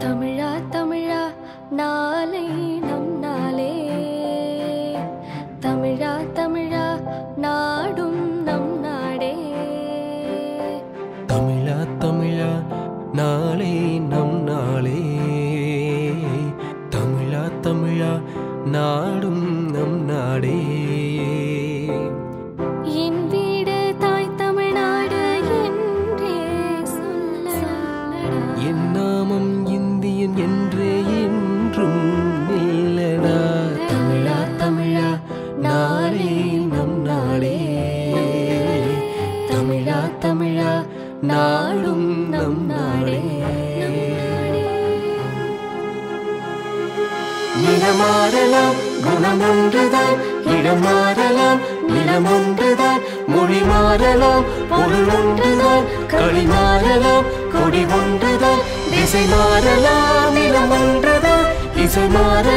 தமிழா தமிழா நாளை நம் நாளே தமிழா தமிழா நாடும் நம் நாடே தமிழா தமிழா நாளே நம் நாளே தமிழா தமிழா நாடும் நம் நாடே என் வீடு தாய் தமிழ்நாடு என்றே சொல்லடா என் நாமம் இந்தியன் என்றே என்றும் இல்லடா தமிழா தமிழா நாளே நம் நாளே தமிழா தமிழா நாடும் நம் நாடே நிலமாறலாம் குணம் ஒன்றுதான் இடம் மாறலாம் நிலம் ஒன்றுதான் மொழி மாறலாம் பொருள் ஒன்றுதான் களி மாறலாம் கொடி ஒன்றுதான் திசை மாறலாம் நிலம் ஒன்றுதான் இசை மாறலாம்